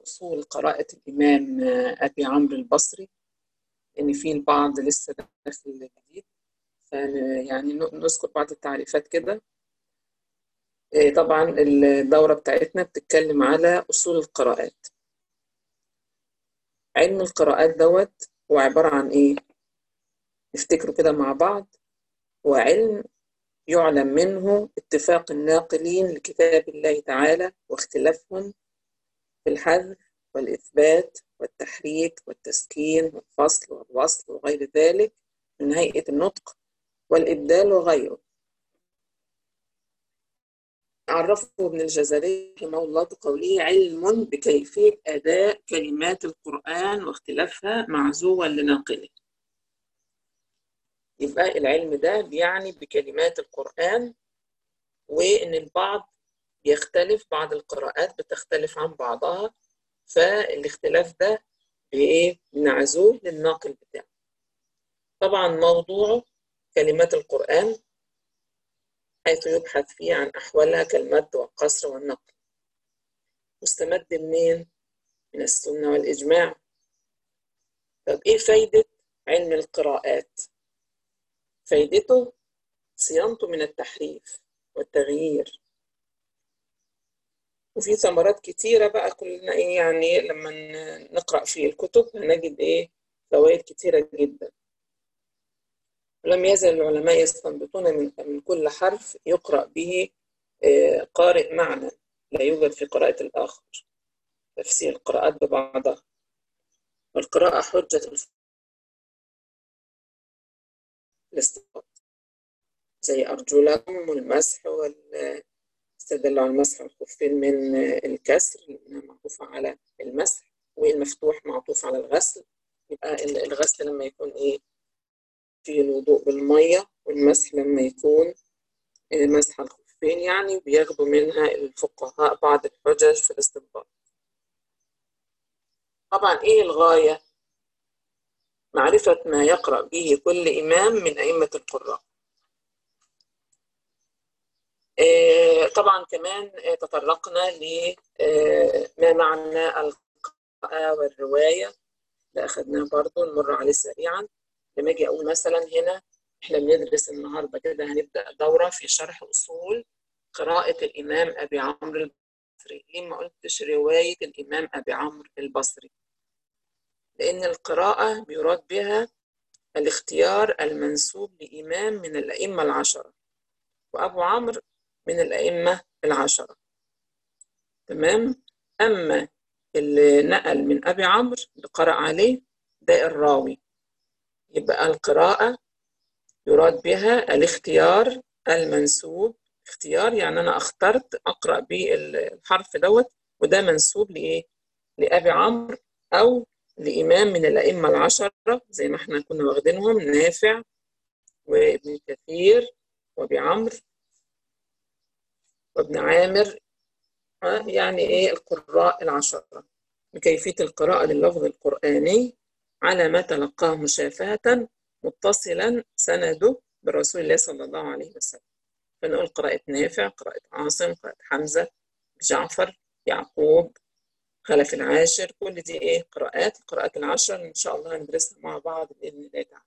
أصول قراءة الإمام أبي عمرو البصري إن في البعض لسه داخل جديد يعني نذكر بعض التعريفات كده طبعا الدورة بتاعتنا بتتكلم على أصول القراءات علم القراءات دوت هو عبارة عن إيه؟ نفتكروا كده مع بعض هو علم يعلم منه اتفاق الناقلين لكتاب الله تعالى واختلافهم في الحذف والإثبات والتحريك والتسكين والفصل والوصل وغير ذلك من هيئة النطق والإبدال وغيره عرفه ابن الجزري رحمه الله بقوله علم بكيفية أداء كلمات القرآن واختلافها معزوا لناقله يبقى العلم ده بيعني بكلمات القرآن وإن البعض يختلف بعض القراءات بتختلف عن بعضها فالاختلاف ده بإيه؟ بنعزوه للناقل بتاعه طبعا موضوعه كلمات القرآن حيث يبحث فيه عن أحوالها كالمد والقصر والنقل مستمد منين؟ من السنة والإجماع طب إيه فايدة علم القراءات؟ فايدته صيانته من التحريف والتغيير وفي ثمرات كتيرة بقى كلنا إيه يعني لما نقرأ في الكتب هنجد إيه فوائد كتيرة جدا ولم يزل العلماء يستنبطون من من كل حرف يقرأ به قارئ معنى لا يوجد في قراءة الآخر تفسير القراءات ببعضها والقراءة حجة الاستنباط زي أرجلكم والمسح وال استدل على المسح والخفين من الكسر لأنها معطوفة على المسح والمفتوح معطوف على الغسل يبقى الغسل لما يكون إيه في الوضوء بالمية والمسح لما يكون مسح الخفين يعني بياخدوا منها الفقهاء بعض الحجج في الاستنباط طبعا إيه الغاية؟ معرفة ما يقرأ به كل إمام من أئمة القراء طبعا كمان تطرقنا لما معنى القراءة والرواية ده أخذناه برضو نمر عليه سريعا لما أجي أقول مثلا هنا إحنا بندرس النهاردة كده هنبدأ دورة في شرح أصول قراءة الإمام أبي عمرو البصري ليه ما قلتش رواية الإمام أبي عمرو البصري لأن القراءة بيراد بها الاختيار المنسوب لإمام من الأئمة العشرة وأبو عمرو من الأئمة العشرة تمام أما اللي نقل من أبي عمرو اللي قرأ عليه ده الراوي يبقى القراءة يراد بها الاختيار المنسوب اختيار يعني أنا اخترت أقرأ بالحرف دوت وده منسوب لإيه؟ لأبي عمرو أو لإمام من الأئمة العشرة زي ما احنا كنا واخدينهم نافع وابن كثير وأبي عمرو وابن عامر يعني ايه القراء العشرة بكيفية القراءة لللفظ القرآني على ما تلقاه مشافهة متصلا سنده برسول الله صلى الله عليه وسلم فنقول قراءة نافع قراءة عاصم قراءة حمزة جعفر يعقوب خلف العاشر كل دي ايه قراءات القراءات العشرة ان شاء الله هندرسها مع بعض باذن الله تعالى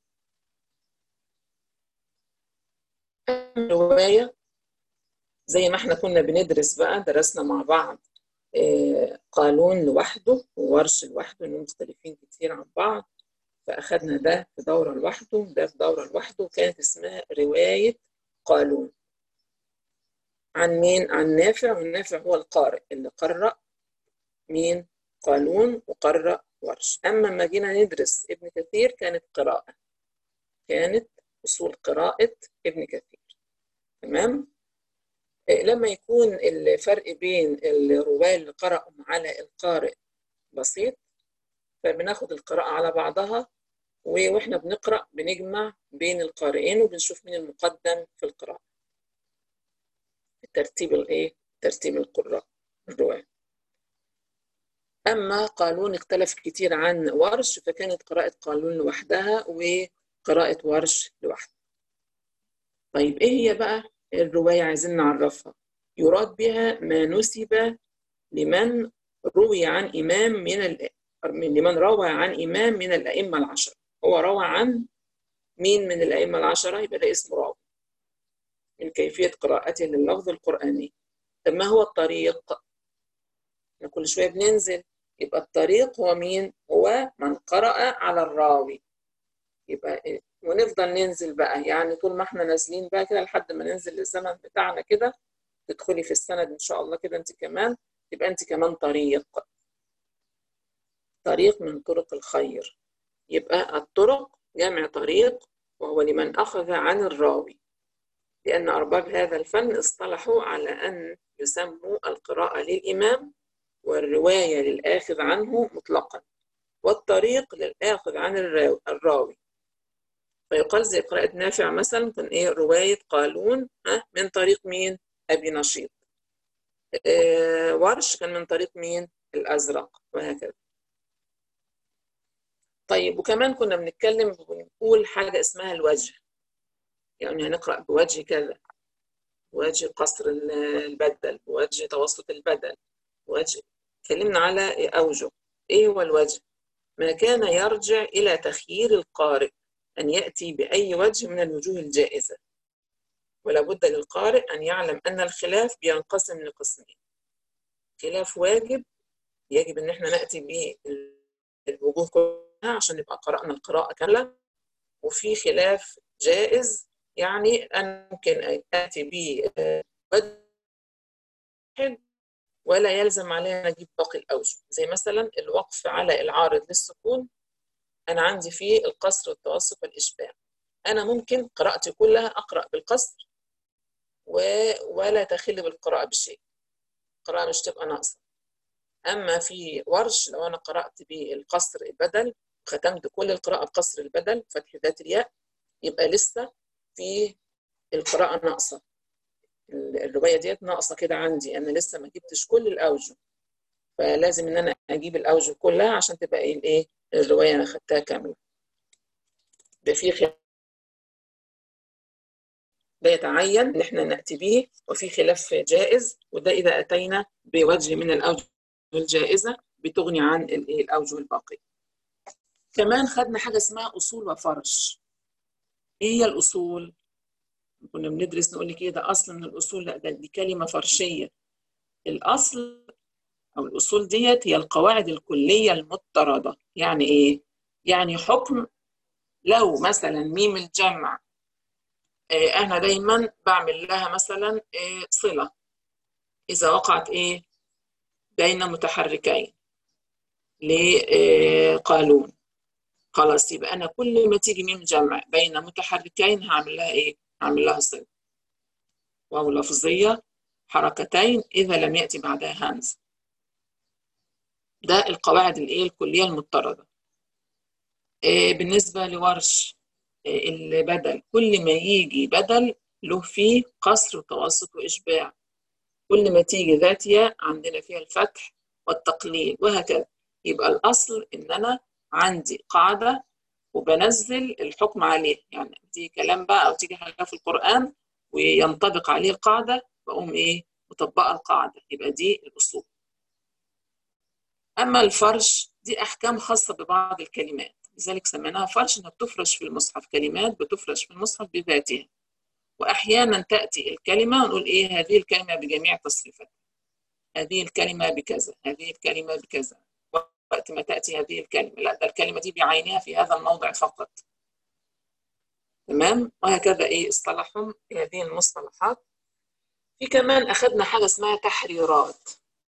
الرواية زي ما احنا كنا بندرس بقى درسنا مع بعض قانون لوحده وورش لوحده انهم مختلفين كتير عن بعض فاخدنا ده في دوره لوحده وده في دوره لوحده كانت اسمها روايه قانون عن مين؟ عن نافع والنافع هو القارئ اللي قرأ مين؟ قانون وقرأ ورش أما ما جينا ندرس ابن كثير كانت قراءة كانت أصول قراءة ابن كثير تمام؟ لما يكون الفرق بين الرواة اللي قرأوا على القارئ بسيط فبناخد القراءة على بعضها واحنا بنقرأ بنجمع بين القارئين وبنشوف مين المقدم في القراءة الترتيب الايه ترتيب القراء الرواة أما قانون اختلف كتير عن ورش فكانت قراءة قانون لوحدها وقراءة ورش لوحدها طيب إيه هي بقى الرواية عايزين نعرفها يراد بها ما نسب لمن روي عن إمام من ال... لمن روى عن إمام من الأئمة العشرة هو روى عن مين من الأئمة العشرة يبقى ده اسمه راوي من كيفية قراءته لللفظ القرآني طب ما هو الطريق؟ احنا كل شوية بننزل يبقى الطريق هو مين؟ هو من قرأ على الراوي يبقى إيه؟ ونفضل ننزل بقى يعني طول ما احنا نازلين بقى كده لحد ما ننزل للزمن بتاعنا كده تدخلي في السند ان شاء الله كده انت كمان يبقى انت كمان طريق طريق من طرق الخير يبقى الطرق جمع طريق وهو لمن أخذ عن الراوي لأن أرباب هذا الفن اصطلحوا على أن يسموا القراءة للإمام والرواية للآخذ عنه مطلقا والطريق للآخذ عن الراوي فيقال زي قراءة نافع مثلا كان إيه رواية قالون ها من طريق مين؟ أبي نشيط آه ورش كان من طريق مين؟ الأزرق وهكذا طيب وكمان كنا بنتكلم بنقول حاجة اسمها الوجه يعني هنقرأ بوجه كذا وجه قصر البدل وجه توسط البدل وجه اتكلمنا على أوجه إيه هو الوجه؟ ما كان يرجع إلى تخيير القارئ أن يأتي بأي وجه من الوجوه الجائزة ولا بد للقارئ أن يعلم أن الخلاف بينقسم لقسمين خلاف واجب يجب أن احنا نأتي به الوجوه كلها عشان نبقى قرأنا القراءة كاملة وفي خلاف جائز يعني أنا ممكن آتي به واحد ولا يلزم علينا أن أجيب باقي الأوجه زي مثلا الوقف على العارض للسكون أنا عندي فيه القصر والتوسط والإشباع أنا ممكن قراءتي كلها أقرأ بالقصر و... ولا تخل بالقراءة بشيء القراءة مش تبقى ناقصة أما في ورش لو أنا قرأت بالقصر البدل ختمت كل القراءة بقصر البدل فتح ذات الياء يبقى لسه في القراءة ناقصة الرواية ديت ناقصة كده عندي أنا لسه ما جبتش كل الأوجه فلازم إن أنا أجيب الأوجه كلها عشان تبقى إيه الإيه الرواية أنا خدتها كاملة ده في خلاف ده يتعين إن إحنا نأتي به وفي خلاف جائز وده إذا أتينا بوجه من الأوجه الجائزة بتغني عن الأوجه الباقية كمان خدنا حاجة اسمها أصول وفرش إيه هي الأصول؟ كنا بندرس نقول لك إيه ده أصل من الأصول لا ده دي كلمة فرشية الأصل أو الأصول ديت هي القواعد الكلية المضطردة يعني إيه؟ يعني حكم لو مثلا ميم الجمع إيه أنا دايما بعمل لها مثلا إيه صلة إذا وقعت إيه بين متحركين لقانون خلاص يبقى انا كل ما تيجي ميم جمع بين متحركين هعمل لها ايه هعمل لها صله واو لفظيه حركتين اذا لم ياتي بعدها همزه ده القواعد الايه الكليه المضطرده إيه بالنسبه لورش إيه البدل كل ما يجي بدل له فيه قصر وتوسط واشباع كل ما تيجي ذات ياء عندنا فيها الفتح والتقليل وهكذا يبقى الأصل إن أنا عندي قاعدة وبنزل الحكم عليه يعني دي كلام بقى أو تيجي حاجة في القرآن وينطبق عليه القاعدة بقوم إيه مطبقة القاعدة يبقى دي الأصول أما الفرش دي أحكام خاصة ببعض الكلمات لذلك سميناها فرش إنها بتفرش في المصحف كلمات بتفرش في المصحف بذاتها واحيانا تاتي الكلمه ونقول ايه هذه الكلمه بجميع تصريفاتها هذه الكلمه بكذا هذه الكلمه بكذا وقت ما تاتي هذه الكلمه لا ده الكلمه دي بعينها في هذا الموضع فقط تمام وهكذا ايه اصطلحهم هذه المصطلحات في كمان اخذنا حاجه اسمها تحريرات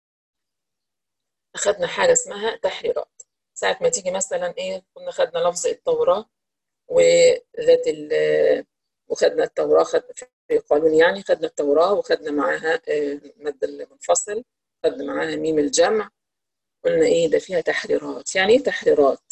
اخذنا حاجه اسمها تحريرات ساعه ما تيجي مثلا ايه كنا خدنا لفظ التوراه وذات وخدنا التوراة خد في قانون يعني خدنا التوراة وخدنا معاها المادة المنفصل خدنا معاها ميم الجمع قلنا ايه ده فيها تحريرات يعني ايه تحريرات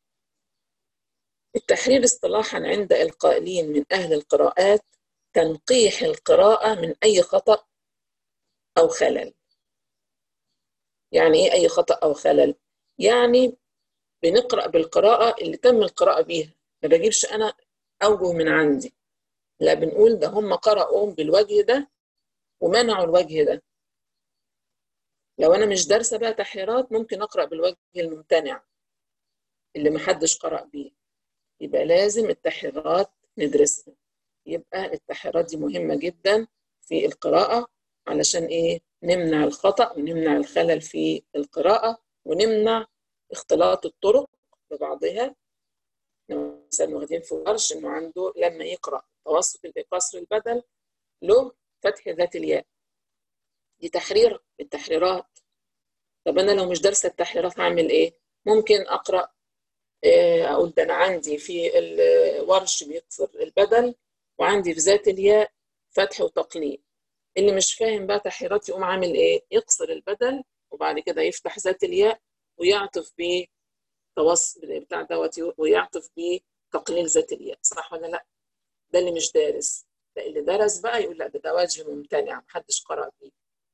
التحرير اصطلاحا عند القائلين من أهل القراءات تنقيح القراءة من أي خطأ أو خلل يعني ايه أي خطأ أو خلل يعني بنقرأ بالقراءة اللي تم القراءة بيها ما بجيبش أنا أوجه من عندي لا بنقول ده هم قرأوا بالوجه ده ومنعوا الوجه ده لو انا مش دارسه بقى تحريرات ممكن اقرا بالوجه الممتنع اللي محدش قرأ بيه يبقى لازم التحريرات ندرسها يبقى التحريرات دي مهمه جدا في القراءه علشان ايه نمنع الخطأ ونمنع الخلل في القراءة ونمنع اختلاط الطرق ببعضها مثلا واخدين في ورش انه عنده لما يقرأ توسط بقصر البدل له فتح ذات الياء دي تحرير التحريرات طب انا لو مش دارسه التحريرات هعمل ايه ممكن اقرا اقول ده انا عندي في الورش بيكسر البدل وعندي في ذات الياء فتح وتقليل اللي مش فاهم بقى تحريرات يقوم عامل ايه يقصر البدل وبعد كده يفتح ذات الياء ويعطف ب توسط بتاع دوت ويعطف بتقليل ذات الياء صح ولا لا ده اللي مش دارس ده اللي درس بقى يقول لا ده, ده وجه ممتنع محدش قرأ بيه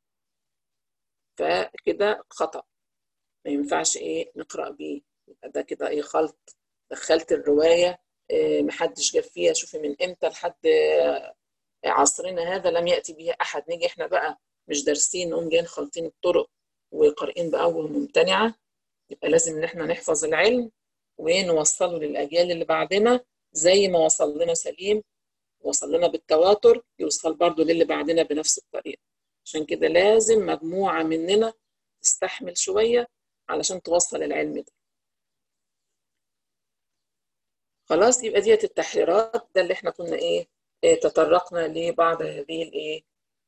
فكده خطأ ما ينفعش ايه نقرأ بيه يبقى ده كده ايه خلط دخلت الرواية إيه محدش جاب فيها شوفي من امتى لحد عصرنا هذا لم يأتي به أحد نيجي احنا بقى مش دارسين نقوم جايين خالطين الطرق وقارئين بأوجه ممتنعة يبقى لازم ان احنا نحفظ العلم ونوصله للأجيال اللي بعدنا زي ما وصل لنا سليم وصل لنا بالتواتر يوصل برضو للي بعدنا بنفس الطريقة عشان كده لازم مجموعة مننا تستحمل شوية علشان توصل العلم ده خلاص يبقى ديت التحريرات ده اللي احنا كنا ايه تطرقنا لبعض هذه الايه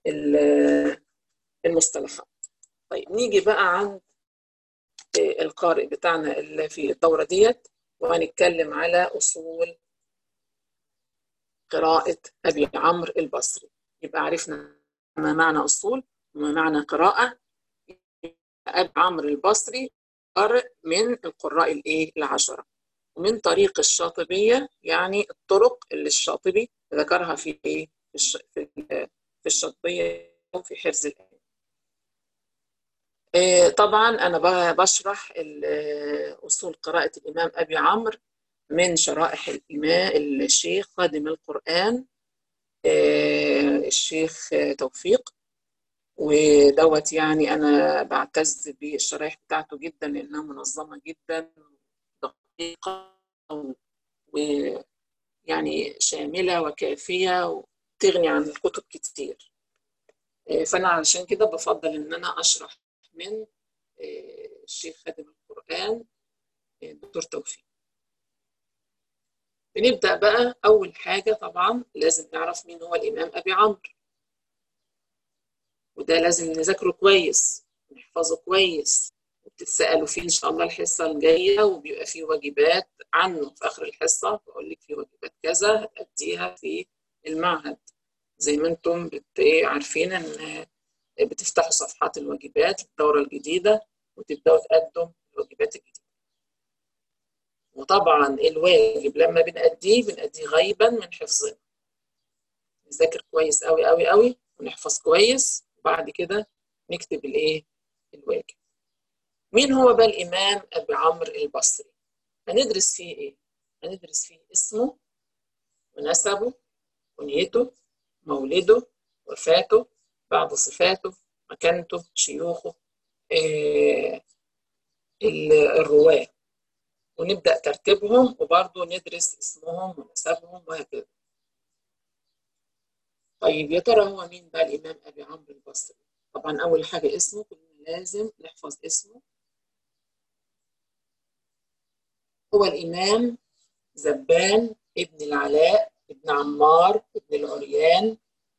المصطلحات طيب نيجي بقى عند القارئ بتاعنا اللي في الدورة ديت وهنتكلم على أصول قراءة أبي عمرو البصري يبقى عرفنا ما معنى أصول وما معنى قراءة أبي عمرو البصري قارئ من القراء الإيه العشرة ومن طريق الشاطبية يعني الطرق اللي الشاطبي ذكرها في إيه في في الشاطبية وفي حفظ الآية طبعا أنا بشرح أصول قراءة الإمام أبي عمرو من شرائح الإمام الشيخ خادم القرآن الشيخ توفيق ودوت يعني أنا بعتز بالشرائح بتاعته جدا لأنها منظمة جدا دقيقة ويعني شاملة وكافية وتغني عن الكتب كتير فأنا علشان كده بفضل إن أنا أشرح من الشيخ خادم القرآن الدكتور توفيق بنبدأ بقى أول حاجة طبعا لازم نعرف مين هو الإمام أبي عمرو وده لازم نذاكره كويس ونحفظه كويس وبتتسألوا فيه إن شاء الله الحصة الجاية وبيبقى فيه واجبات عنه في آخر الحصة بقول لك في واجبات كذا هتأديها في المعهد زي ما انتم عارفين ان بتفتحوا صفحات الواجبات الدورة الجديدة وتبدأوا تقدم الواجبات الجديدة وطبعا الواجب لما بنأديه بنأديه غيبا من حفظنا نذاكر كويس قوي قوي قوي ونحفظ كويس وبعد كده نكتب الايه الواجب مين هو بقى الإمام أبي عمرو البصري هندرس فيه إيه هندرس فيه اسمه ونسبه ونيته مولده وفاته بعض صفاته مكانته شيوخه إيه الرواة ونبدأ ترتيبهم وبرضه ندرس اسمهم ونسبهم وهكذا طيب يا ترى هو مين بقى الإمام أبي عمرو البصري طبعا أول حاجة اسمه كلنا لازم نحفظ اسمه هو الإمام زبان ابن العلاء ابن عمار ابن العريان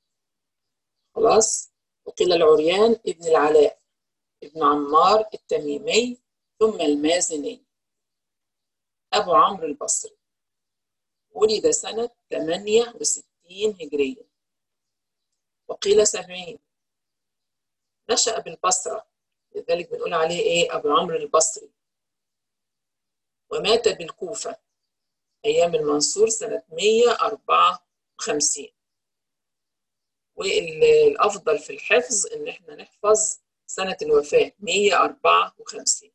خلاص وقيل العريان ابن العلاء ابن عمار التميمي ثم المازني أبو عمرو البصري ولد سنة 68 هجرية وقيل 70 نشأ بالبصرة لذلك بنقول عليه إيه أبو عمرو البصري ومات بالكوفة أيام المنصور سنة 154 والأفضل في الحفظ إن إحنا نحفظ سنة الوفاة 154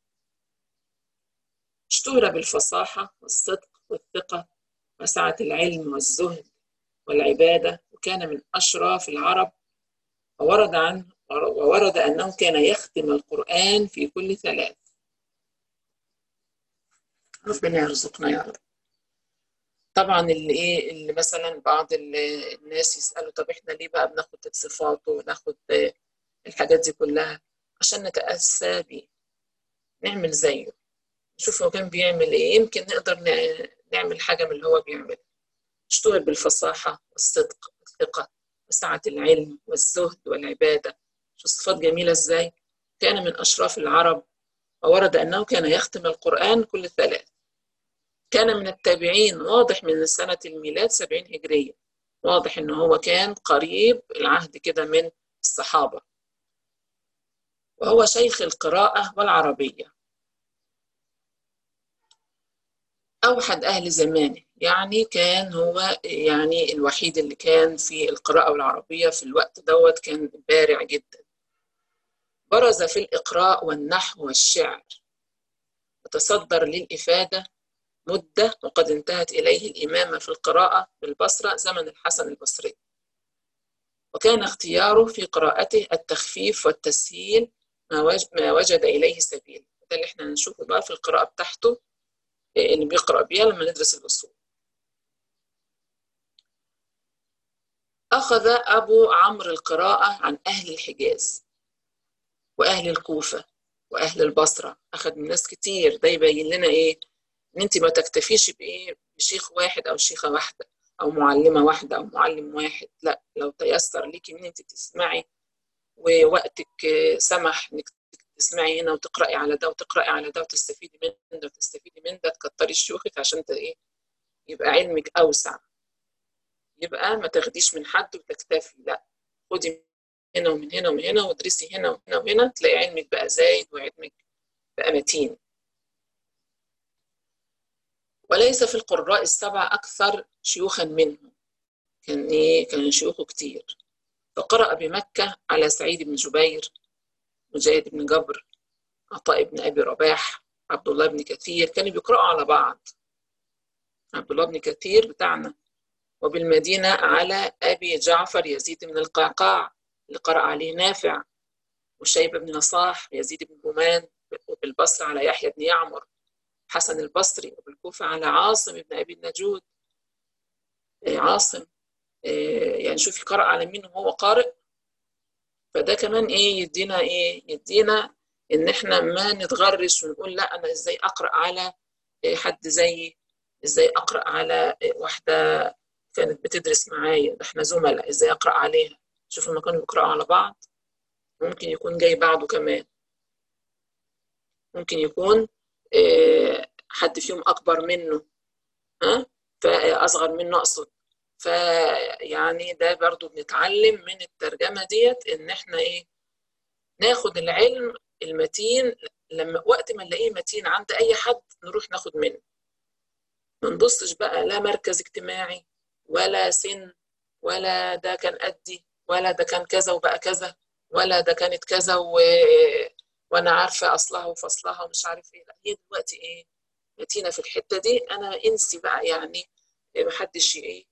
اشتهر بالفصاحة والصدق والثقة وسعة العلم والزهد والعبادة وكان من أشراف العرب وورد عنه وورد أنه كان يختم القرآن في كل ثلاث ربنا يرزقنا يا رب طبعا اللي ايه اللي مثلا بعض الناس يسالوا طب احنا ليه بقى بناخد صفاته وناخد الحاجات دي كلها عشان نتاسى بيه نعمل زيه نشوف هو كان بيعمل ايه يمكن نقدر نعمل حاجه من اللي هو بيعمله اشتهر بالفصاحه والصدق والثقه وسعه العلم والزهد والعباده شو صفات جميله ازاي كان من اشراف العرب وورد انه كان يختم القران كل ثلاث كان من التابعين واضح من سنة الميلاد 70 هجرية واضح إن هو كان قريب العهد كده من الصحابة وهو شيخ القراءة والعربية أوحد أهل زمانه يعني كان هو يعني الوحيد اللي كان في القراءة والعربية في الوقت دوت كان بارع جدا برز في الإقراء والنحو والشعر وتصدر للإفادة مدة وقد انتهت إليه الإمامة في القراءة بالبصرة زمن الحسن البصري وكان اختياره في قراءته التخفيف والتسهيل ما وجد إليه سبيل ده اللي احنا نشوفه بقى في القراءة بتاعته اللي بيقرأ بيها لما ندرس الأصول أخذ أبو عمرو القراءة عن أهل الحجاز وأهل الكوفة وأهل البصرة أخذ من ناس كتير ده يبين لنا إيه ان انت ما تكتفيش بايه بشيخ واحد او شيخه واحده او معلمه واحده او معلم واحد لا لو تيسر ليكي ان انت تسمعي ووقتك سمح انك تسمعي هنا وتقراي على ده وتقراي على ده وتستفيدي من ده وتستفيدي من ده تكتري شيوخك عشان ايه يبقى علمك اوسع يبقى ما تاخديش من حد وتكتفي لا خدي هنا ومن هنا ومن هنا وادرسي هنا وهنا وهنا تلاقي علمك بقى زايد وعلمك بقى متين وليس في القراء السبع أكثر شيوخا منه كان إيه كان شيوخه كتير فقرأ بمكة على سعيد بن جبير مجاهد بن جبر عطاء بن أبي رباح عبد الله بن كثير كانوا بيقرأوا على بعض عبد الله بن كثير بتاعنا وبالمدينة على أبي جعفر يزيد بن القعقاع اللي قرأ عليه نافع وشيبة بن نصاح يزيد بن رومان وبالبصرة على يحيى بن يعمر حسن البصري وبالكوفة على عاصم بن أبي النجود عاصم يعني شوفي قرأ على مين وهو قارئ فده كمان ايه يدينا ايه يدينا ان احنا ما نتغرش ونقول لا انا ازاي اقرا على حد زيي ازاي اقرا على واحده كانت بتدرس معايا ده احنا زملاء ازاي اقرا عليها شوف لما كانوا بيقراوا على بعض ممكن يكون جاي بعده كمان ممكن يكون حد فيهم اكبر منه ها فاصغر منه اقصد فيعني ده برضو بنتعلم من الترجمة ديت ان احنا ايه ناخد العلم المتين لما وقت ما نلاقيه متين عند اي حد نروح ناخد منه ما نبصش بقى لا مركز اجتماعي ولا سن ولا ده كان قدي ولا ده كان كذا وبقى كذا ولا ده كانت كذا و... وانا عارفه اصلها وفصلها ومش عارف ايه لا هي دلوقتي ايه متينه في الحته دي انا انسي بقى يعني محدش ايه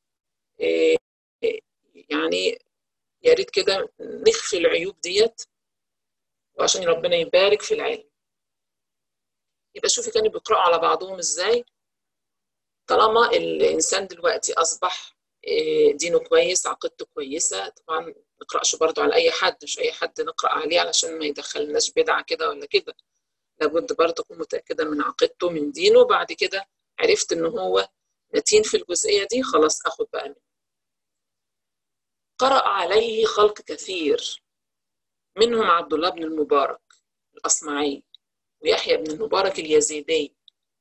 يعني يا ريت كده نخفي العيوب ديت وعشان ربنا يبارك في العلم يبقى شوفي كانوا بيقرأوا على بعضهم ازاي طالما الانسان دلوقتي اصبح دينه كويس عقيدته كويسه طبعا ما نقراش برضه على اي حد مش اي حد نقرا عليه علشان ما يدخلناش بدعه كده ولا كده لابد برضه اكون متاكده من عقيدته من دينه بعد كده عرفت ان هو متين في الجزئيه دي خلاص اخد بقى منه قرأ عليه خلق كثير منهم عبد الله بن المبارك الأصمعي ويحيى بن المبارك اليزيدي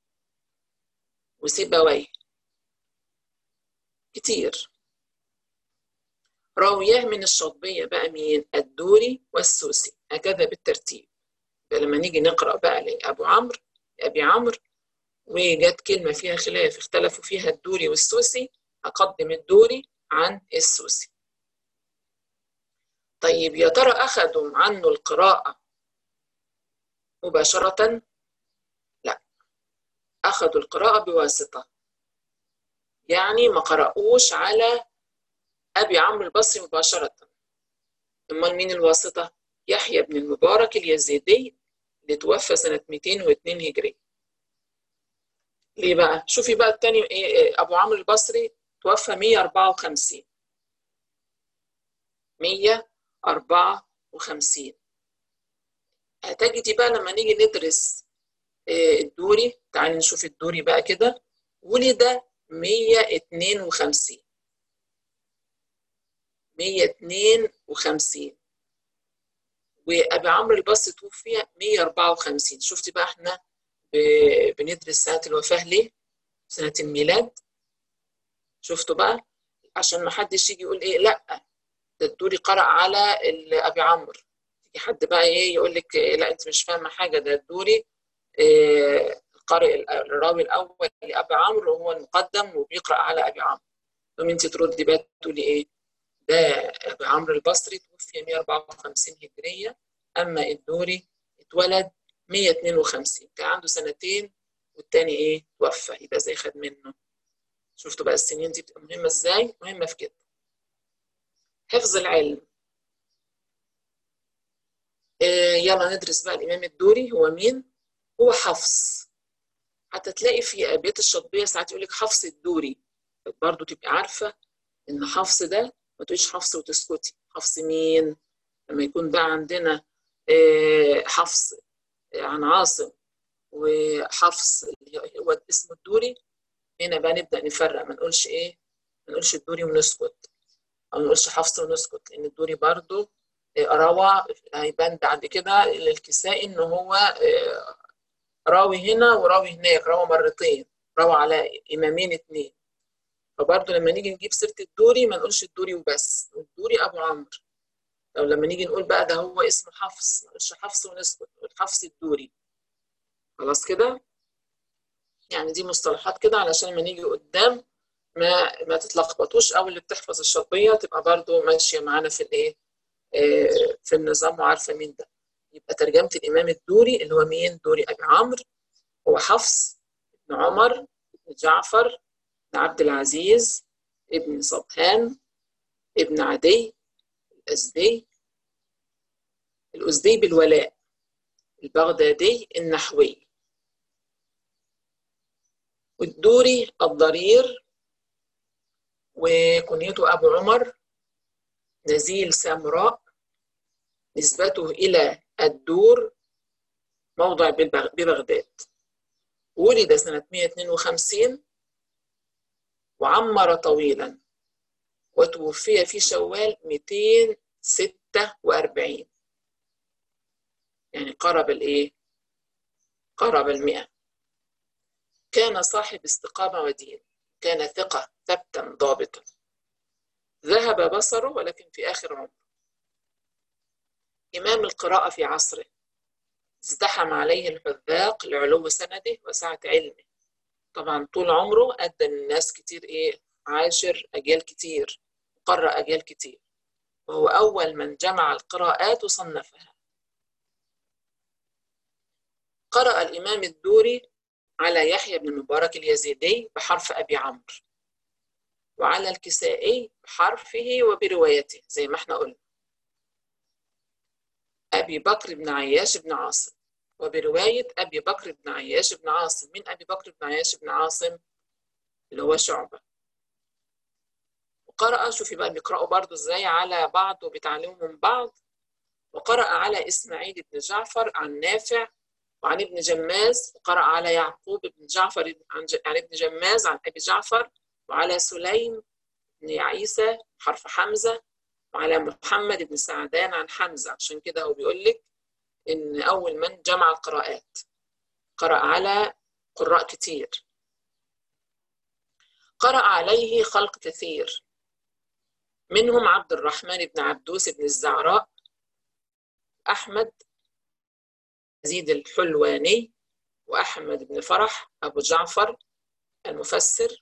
وسيبويه كتير راوياه من الشاطبية بقى مين الدوري والسوسي هكذا بالترتيب لما نيجي نقرأ بقى لأبو عمرو أبي عمرو وجت كلمة فيها خلاف اختلفوا فيها الدوري والسوسي أقدم الدوري عن السوسي طيب يا ترى أخذوا عنه القراءة مباشرة؟ لا أخذوا القراءة بواسطة يعني ما قرأوش على أبي عمرو البصري مباشرة أمال مين الواسطة؟ يحيى بن المبارك اليزيدي اللي توفى سنة 202 هجري ليه بقى؟ شوفي بقى التاني إيه أبو عمرو البصري توفى 154 154 هتجدي بقى لما نيجي ندرس الدوري تعالي نشوف الدوري بقى كده ولد 152 152 وابي عمرو البصري توفي 154 شفتي بقى احنا بندرس سنه الوفاه ليه؟ سنه الميلاد شفتوا بقى عشان ما حدش يجي يقول ايه لا ده الدوري قرأ على ابي عمرو يجي حد بقى ايه يقول لك إيه لا انت مش فاهمه حاجه ده الدوري إيه القارئ الراوي الاول لابي عمرو وهو المقدم وبيقرأ على ابي عمرو ثم انت تردي بقى تقولي ايه ده ابي عمرو البصري توفي 154 هجريه اما الدوري اتولد 152 كان عنده سنتين والتاني ايه توفى يبقى زي خد منه شفتوا بقى السنين دي بتبقى مهمه ازاي مهمه في كده حفظ العلم إيه يلا ندرس بقى الامام الدوري هو مين هو حفص حتى تلاقي في ابيات الشطبيه ساعات يقول لك حفص الدوري برضه تبقي عارفه ان حفص ده ما تقوليش حفص وتسكتي حفص مين لما يكون بقى عندنا إيه حفص عن عاصم وحفص هو اسمه الدوري هنا بقى نبدا نفرق ما نقولش ايه ما نقولش الدوري ونسكت او ما نقولش حفص ونسكت لان الدوري برضو روى هيبان بعد كده للكسائي ان هو راوي هنا وراوي هناك روى مرتين روى على امامين اثنين فبرضه لما نيجي نجيب سيره الدوري ما نقولش الدوري وبس الدوري ابو عمرو لو لما نيجي نقول بقى ده هو اسمه حفص ما نقولش حفص ونسكت نقول حفص الدوري خلاص كده يعني دي مصطلحات كده علشان لما نيجي قدام ما ما تتلخبطوش او اللي بتحفظ الشطبيه تبقى برضو ماشيه معانا في الايه آه في النظام وعارفه مين ده يبقى ترجمه الامام الدوري اللي هو مين دوري ابي عمرو هو حفص بن عمر بن جعفر بن عبد العزيز ابن صبحان ابن عدي الأزدي الأزدي بالولاء البغدادي النحوي والدوري الضرير وكنيته أبو عمر نزيل سامراء نسبته إلى الدور موضع ببغداد ولد سنة 152 وعمر طويلا وتوفي في شوال 246 يعني قرب الايه قرب المئة كان صاحب استقامة ودين كان ثقة ثبتا ضابطا ذهب بصره ولكن في آخر عمره إمام القراءة في عصره ازدحم عليه الحذاق لعلو سنده وسعة علمه طبعا طول عمره أدى الناس كتير إيه عاشر أجيال كتير قرأ أجيال كتير وهو أول من جمع القراءات وصنفها قرأ الإمام الدوري على يحيى بن المبارك اليزيدي بحرف أبي عمرو وعلى الكسائي بحرفه وبروايته زي ما احنا قلنا أبي بكر بن عياش بن عاصم وبرواية أبي بكر بن عياش بن عاصم من أبي بكر بن عياش بن عاصم اللي هو شعبة وقرأ شوفي بقى بيقرأوا برضو ازاي على بعض وبيتعلموا من بعض وقرأ على إسماعيل بن جعفر عن نافع وعن ابن جماز وقرأ على يعقوب بن جعفر عن ابن جماز عن أبي جعفر وعلى سليم بن عيسى حرف حمزة وعلى محمد بن سعدان عن حمزة عشان كده هو بيقول لك إن أول من جمع القراءات قرأ على قراء كتير قرأ عليه خلق كثير منهم عبد الرحمن بن عبدوس بن الزعراء أحمد يزيد الحلواني وأحمد بن فرح أبو جعفر المفسر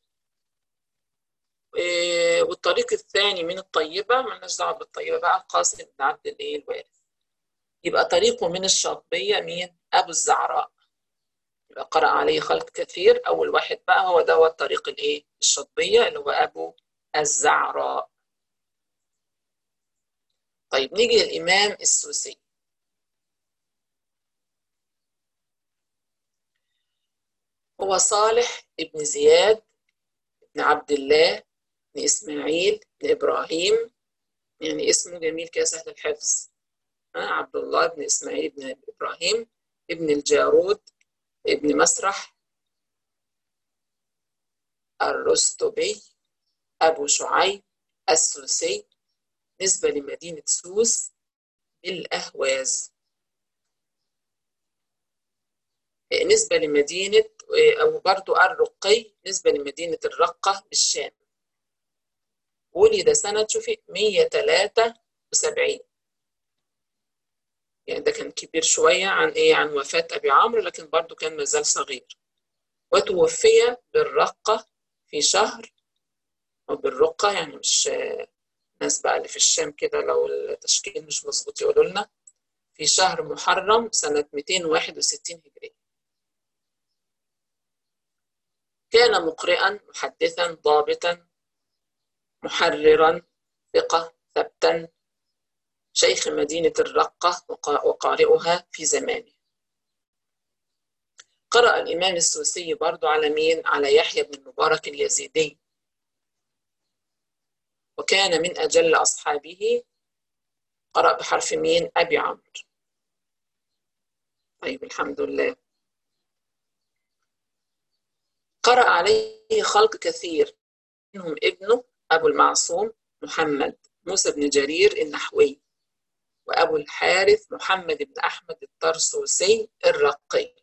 والطريق الثاني من الطيبة مالناش دعوة بالطيبة بقى القاسم بن عبد الإيه الوارث يبقى طريقه من الشاطبية مين؟ أبو الزعراء يبقى قرأ عليه خلق كثير أول واحد بقى هو ده الطريق الإيه؟ الشاطبية اللي هو أبو الزعراء طيب نيجي للإمام السوسي هو صالح ابن زياد ابن عبد الله ابن إسماعيل ابن إبراهيم يعني اسمه جميل كده سهل الحفظ عبد الله بن إسماعيل بن إبراهيم ابن الجارود ابن مسرح الرستبي أبو شعيب السوسي نسبة لمدينة سوس بالأهواز نسبة لمدينة أو برضو الرقي نسبة لمدينة الرقة بالشام ولد سنة شوفي 173 يعني ده كان كبير شوية عن إيه عن وفاة أبي عمرو لكن برضو كان مازال صغير وتوفي بالرقة في شهر أو بالرقة يعني مش الناس بقى اللي في الشام كده لو التشكيل مش مظبوط يقولوا لنا في شهر محرم سنة 261 هجرية كان مقرئا محدثا ضابطا محررا ثقة ثبتا شيخ مدينة الرقة وقارئها في زمانه قرأ الإمام السوسي برضو على مين؟ على يحيى بن المبارك اليزيدي وكان من أجل أصحابه قرأ بحرف مين؟ أبي عمرو طيب الحمد لله قرأ عليه خلق كثير منهم ابنه أبو المعصوم محمد موسى بن جرير النحوي وأبو الحارث محمد بن أحمد الطرسوسي الرقي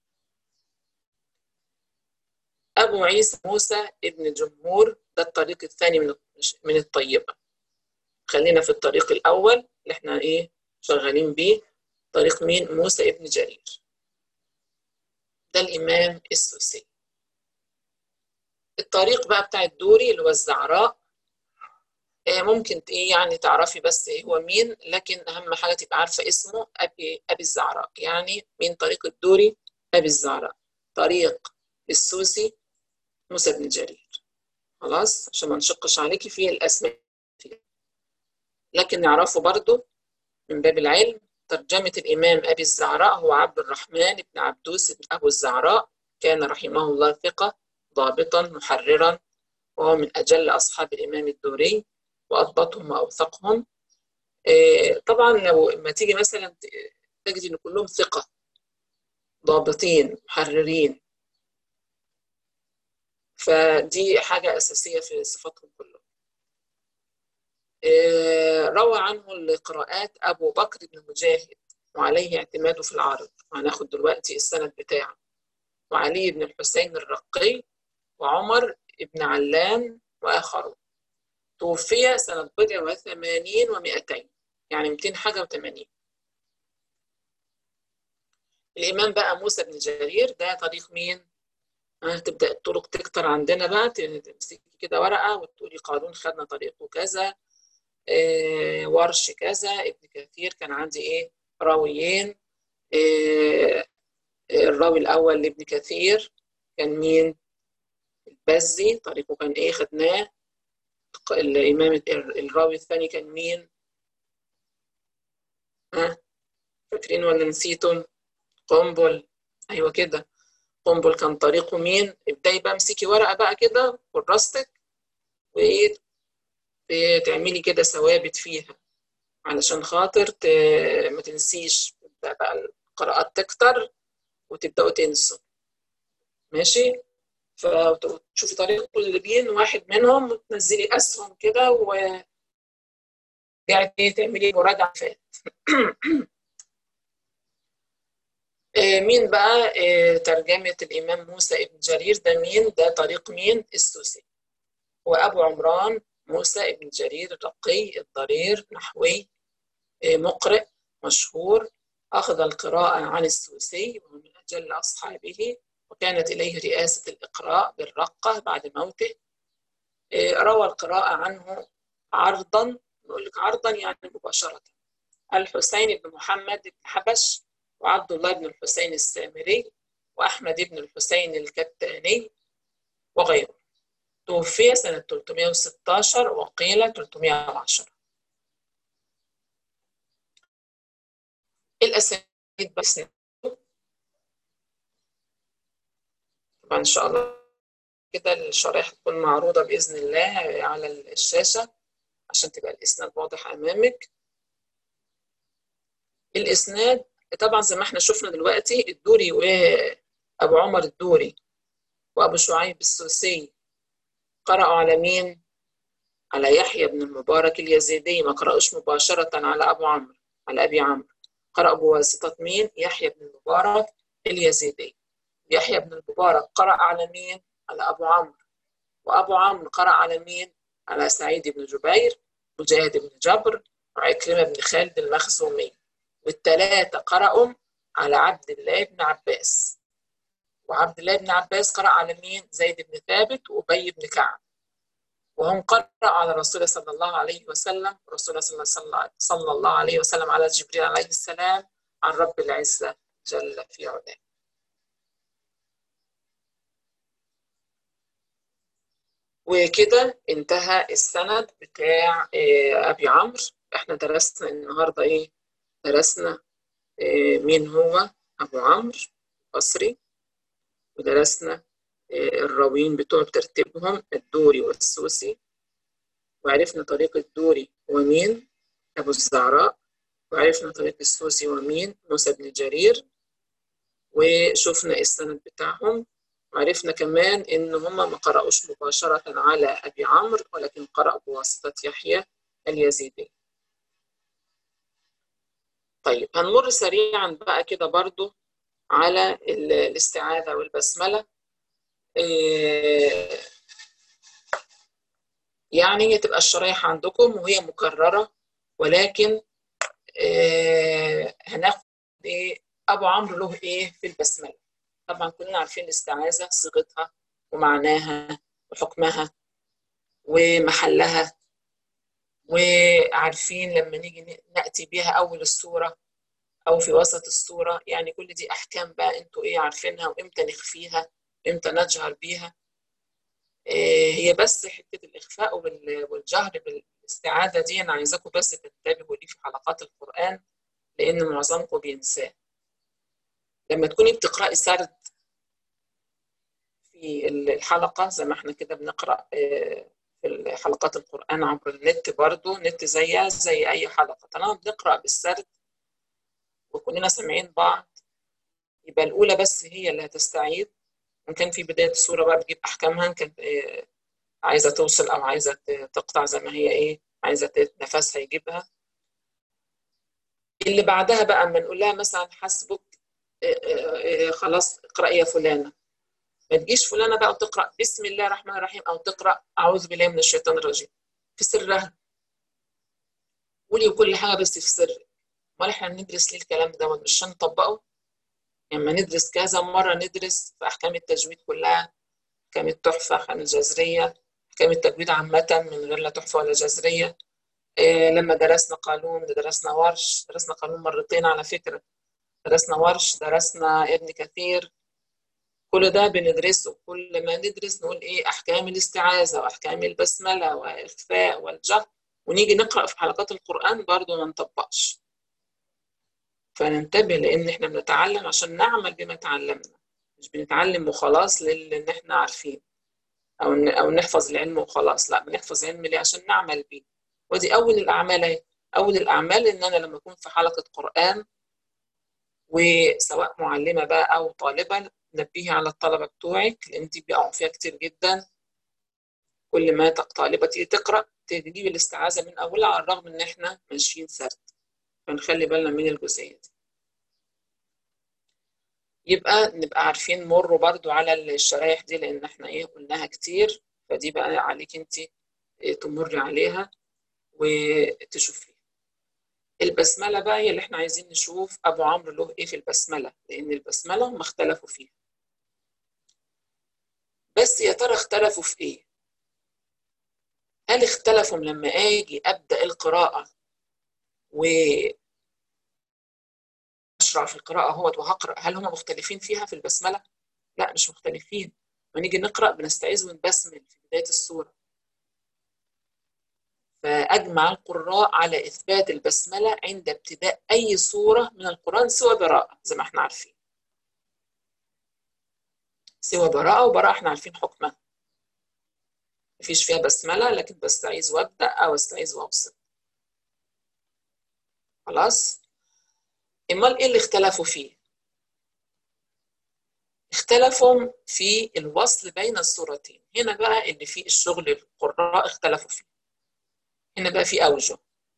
أبو عيسى موسى ابن الجمهور ده الطريق الثاني من من الطيبة خلينا في الطريق الأول اللي احنا إيه شغالين بيه طريق مين موسى ابن جرير ده الإمام السوسي الطريق بقى بتاع الدوري اللي هو الزعراء ممكن ايه يعني تعرفي بس ايه هو مين لكن اهم حاجه تبقى عارفه اسمه ابي ابي الزعراء يعني من طريق الدوري ابي الزعراء طريق السوسي موسى بن جرير خلاص عشان ما نشقش عليكي في الاسماء فيه. لكن نعرفه برضو من باب العلم ترجمة الإمام أبي الزعراء هو عبد الرحمن بن عبدوس بن أبو الزعراء كان رحمه الله ثقة ضابطا محررا وهو من أجل أصحاب الإمام الدوري وأضبطهم وأوثقهم طبعا لو ما تيجي مثلا تجد إن كلهم ثقة ضابطين محررين فدي حاجة أساسية في صفاتهم كلهم روى عنه القراءات أبو بكر بن مجاهد وعليه اعتماده في العرض وهناخد دلوقتي السند بتاعه وعلي بن الحسين الرقي وعمر بن علان وآخرون توفي سنة بضع وثمانين ومئتين يعني 200 حاجة وثمانين الإمام بقى موسى بن جرير ده طريق مين؟ هتبدأ الطرق تكتر عندنا بقى تمسكي كده ورقة وتقولي قارون خدنا طريقه كذا آه ورش كذا ابن كثير كان عندي ايه راويين آه الراوي الأول لابن كثير كان مين؟ البزي طريقه كان ايه خدناه الإمام الراوي الثاني كان مين؟ ها فاكرين ولا نسيتم؟ قنبل أيوة كده قنبل كان طريقه مين؟ ابدأي بقى امسكي ورقة بقى كده كراستك وإيه تعملي كده ثوابت فيها علشان خاطر ت... ما تنسيش تبدأ بقى القراءات تكتر وتبدأوا تنسوا ماشي؟ فتشوفي طريق كل بين واحد منهم وتنزلي اسهم كده و يعني تعملي مراجعه فات مين بقى ترجمة الإمام موسى ابن جرير ده مين ده طريق مين السوسي وأبو عمران موسى ابن جرير الرقي الضرير نحوي مقرئ مشهور أخذ القراءة عن السوسي وهو من أجل أصحابه وكانت إليه رئاسة الإقراء بالرقة بعد موته روى القراءة عنه عرضا نقول لك عرضا يعني مباشرة الحسين بن محمد بن حبش وعبد الله بن الحسين السامري وأحمد بن الحسين الكتاني وغيره توفي سنة 316 وقيل 310 الأسانيد بس فإن شاء الله كده الشرايح تكون معروضة بإذن الله على الشاشة عشان تبقى الإسناد واضح أمامك الإسناد طبعا زي ما احنا شفنا دلوقتي الدوري وأبو عمر الدوري وأبو شعيب السوسي قرأوا على مين؟ على يحيى بن المبارك اليزيدي ما قرأوش مباشرة على أبو عمرو على أبي عمرو قرأ بواسطة مين؟ يحيى بن المبارك اليزيدي يحيى بن المبارك قرأ على مين؟ على أبو عمرو وأبو عمرو قرأ على مين؟ على سعيد بن جبير مجاهد بن جبر وعكرمة بن خالد المخزومي والثلاثة قرأوا على عبد الله بن عباس وعبد الله بن عباس قرأ على مين؟ زيد بن ثابت وأبي بن كعب وهم قرأ على رسول صلى الله عليه وسلم رسول صلى الله, صلى الله عليه وسلم على جبريل عليه السلام عن رب العزة جل في علاه وكده انتهى السند بتاع أبي عمرو احنا درسنا النهاردة ايه درسنا مين هو أبو عمرو البصري ودرسنا الراويين بتوع ترتيبهم الدوري والسوسي وعرفنا طريق الدوري ومين أبو الزعراء وعرفنا طريق السوسي ومين موسى بن جرير وشفنا السند بتاعهم وعرفنا كمان إن هم ما قرأوش مباشرة على أبي عمرو ولكن قرأوا بواسطة يحيى اليزيدي طيب هنمر سريعا بقى كده برضو على الاستعاذة والبسملة يعني هي تبقى الشرايح عندكم وهي مكررة ولكن هناخد ايه ابو عمرو له ايه في البسمله طبعا كلنا عارفين الاستعاذه صيغتها ومعناها وحكمها ومحلها وعارفين لما نيجي ناتي بها اول السوره او في وسط السوره يعني كل دي احكام بقى انتوا ايه عارفينها وامتى نخفيها امتى نجهر بيها هي بس حته الاخفاء والجهر بالاستعاذه دي انا عايزاكم بس تنتبهوا ليه في حلقات القران لان معظمكم بينساه لما تكوني بتقراي سرد في الحلقه زي ما احنا كده بنقرا في حلقات القران عبر النت برضو نت زيها زي اي حلقه طالما بنقرا بالسرد وكلنا سامعين بعض يبقى الاولى بس هي اللي هتستعيد ان كان في بدايه السوره بقى بتجيب احكامها ان كانت عايزه توصل او عايزه تقطع زي ما هي ايه عايزه نفسها يجيبها اللي بعدها بقى اما نقول لها مثلا حسبك خلاص اقراي يا فلانه ما تجيش فلانه بقى وتقرا بسم الله الرحمن الرحيم او تقرا اعوذ بالله من الشيطان الرجيم في سرها قولي كل حاجه بس في سر امال احنا بندرس ليه الكلام ده مش عشان نطبقه لما يعني ندرس كذا مره ندرس في احكام التجويد كلها احكام التحفه احكام الجذريه احكام التجويد عامه من غير لا تحفه ولا جذريه إيه لما درسنا قانون درسنا ورش درسنا قانون مرتين على فكره درسنا ورش درسنا ابن كثير كل ده بندرسه كل ما ندرس نقول ايه احكام الاستعاذه واحكام البسمله والاخفاء والجهر ونيجي نقرا في حلقات القران برضو ما نطبقش فننتبه لان احنا بنتعلم عشان نعمل بما تعلمنا مش بنتعلم وخلاص لان احنا عارفين او او نحفظ العلم وخلاص لا بنحفظ علم ليه عشان نعمل بيه ودي اول الاعمال اهي اول الاعمال ان انا لما اكون في حلقه قران وسواء معلمه بقى او طالبه نبهي على الطلبه بتوعك لان دي بيقعوا فيها كتير جدا كل ما طالبه تيجي تقرا تجيب الاستعاذه من اولها على الرغم ان احنا ماشيين سرد فنخلي بالنا من الجزئيه دي يبقى نبقى عارفين مروا برضو على الشرايح دي لان احنا ايه قلناها كتير فدي بقى عليك انت تمري عليها وتشوفيها البسمله بقى هي اللي احنا عايزين نشوف ابو عمرو له ايه في البسمله لان البسمله هم اختلفوا فيها بس يا ترى اختلفوا في ايه هل اختلفوا لما اجي ابدا القراءه و اشرع في القراءه اهوت وهقرا هل هم مختلفين فيها في البسمله لا مش مختلفين ونيجي نقرا بنستعيذ ونبسمل في بدايه السوره فاجمع القراء على اثبات البسمله عند ابتداء اي سوره من القران سوى براءه زي ما احنا عارفين سوى براءة وبراءة احنا عارفين حكمها مفيش فيها بسملة لكن بستعيذ وابدأ أو استعيذ وأوصل خلاص امال ايه اللي اختلفوا فيه اختلفوا في الوصل بين الصورتين هنا بقى اللي فيه الشغل القراء اختلفوا فيه هنا بقى في اوجه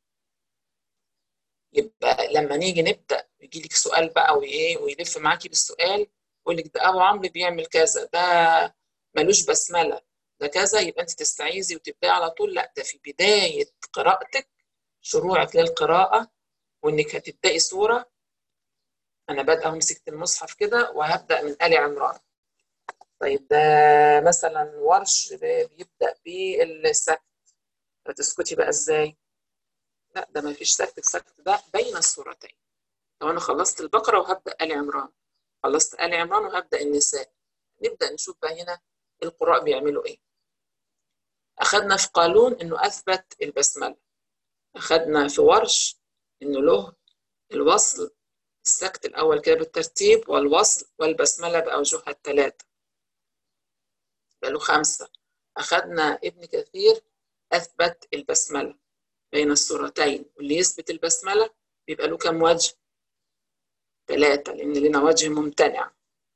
يبقى لما نيجي نبدا يجي لك سؤال بقى وايه ويلف معاكي بالسؤال يقول لك ده ابو عمرو بيعمل كذا ده ملوش بسمله ده كذا يبقى انت تستعيذي وتبداي على طول لا ده في بدايه قراءتك شروعك للقراءه وانك هتبداي سوره انا بادئه مسكت المصحف كده وهبدا من ال عمران طيب ده مثلا ورش بيبدا بالسكت هتسكتي بقى ازاي لا ده ما فيش سكت السكت ده بين السورتين لو انا خلصت البقره وهبدا ال عمران خلصت ال عمران وهبدا النساء نبدا نشوف بقى هنا القراء بيعملوا ايه اخذنا في قانون انه اثبت البسمله اخذنا في ورش انه له الوصل السكت الأول كده بالترتيب والوصل والبسملة بأوجهها الثلاثة بقى خمسة أخذنا ابن كثير أثبت البسملة بين السورتين واللي يثبت البسملة بيبقى له كم وجه؟ ثلاثة لأن لنا وجه ممتنع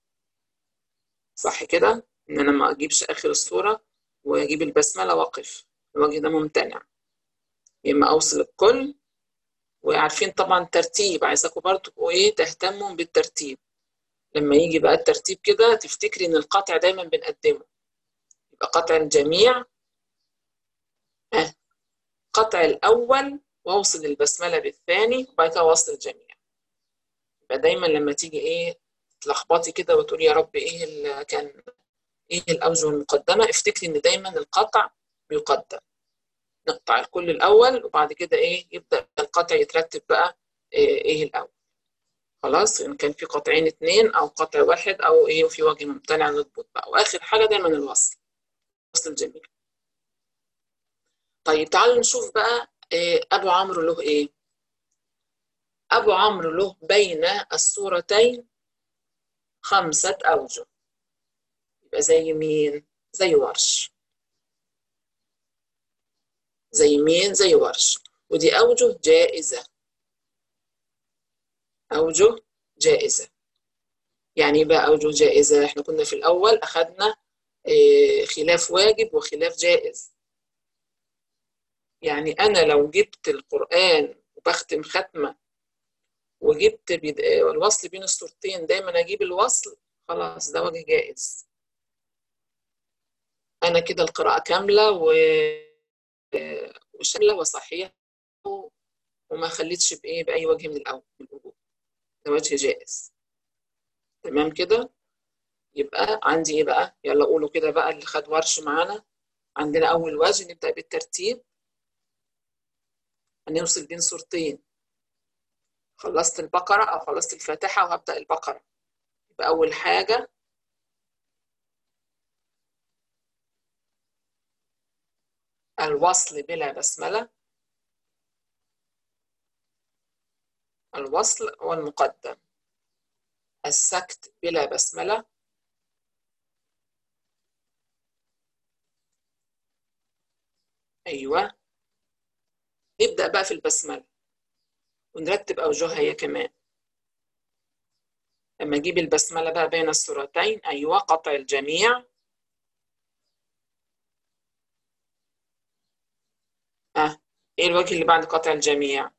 صح كده؟ إن أنا ما أجيبش آخر السورة وأجيب البسملة وأقف الوجه ده ممتنع يا إما أوصل الكل وعارفين طبعا ترتيب عايزاكم برضه تبقوا ايه تهتموا بالترتيب لما يجي بقى الترتيب كده تفتكري ان القطع دايما بنقدمه يبقى قطع الجميع اه قطع الاول واوصل البسمله بالثاني وبعد كده واصل الجميع يبقى دايما لما تيجي ايه تلخبطي كده وتقولي يا رب ايه اللي كان ايه الاوجه المقدمه افتكري ان دايما القطع بيقدم نقطع الكل الاول وبعد كده ايه يبدا القطع يترتب بقى ايه, إيه الاول خلاص ان كان في قطعين اتنين او قطع واحد او ايه وفي وجه ممتنع نضبط بقى واخر حاجه دايما الوصل وصل الجميع طيب تعالوا نشوف بقى إيه ابو عمرو له ايه ابو عمرو له بين الصورتين خمسه اوجه يبقى زي مين زي ورش زي مين زي ورش ودي أوجه جائزة أوجه جائزة يعني بقى أوجه جائزة احنا كنا في الأول أخذنا خلاف واجب وخلاف جائز يعني أنا لو جبت القرآن وبختم ختمة وجبت الوصل بين الصورتين دايما أجيب الوصل خلاص ده وجه جائز أنا كده القراءة كاملة و وشامله وصحيحه وما خليتش بايه باي وجه من الاول من الوجوه ده وجه جائز تمام كده يبقى عندي ايه بقى يلا قولوا كده بقى اللي خد ورش معانا عندنا اول وجه نبدا بالترتيب هنوصل بين صورتين خلصت البقره او خلصت الفاتحه وهبدا البقره يبقى اول حاجه الوصل بلا بسملة الوصل والمقدم السكت بلا بسملة أيوة نبدأ بقى في البسملة ونرتب أوجهها هي كمان لما أجيب البسملة بقى بين السورتين أيوة قطع الجميع آه. ايه الوجه اللي بعد قطع الجميع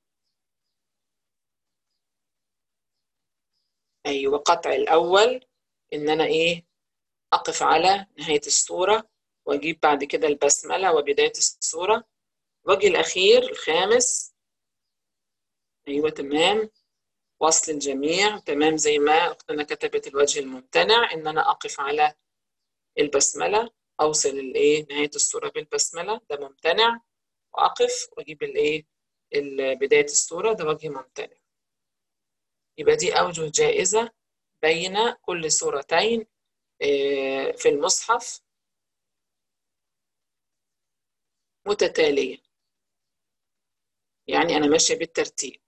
ايوه قطع الاول ان انا ايه اقف على نهايه الصوره واجيب بعد كده البسمله وبدايه الصوره الوجه الاخير الخامس ايوه تمام وصل الجميع تمام زي ما اختنا كتبت الوجه الممتنع ان انا اقف على البسمله اوصل الايه نهايه الصوره بالبسمله ده ممتنع واقف واجيب الايه بدايه الصوره ده وجه ممتنع يبقى دي اوجه جائزه بين كل صورتين في المصحف متتاليه يعني انا ماشيه بالترتيب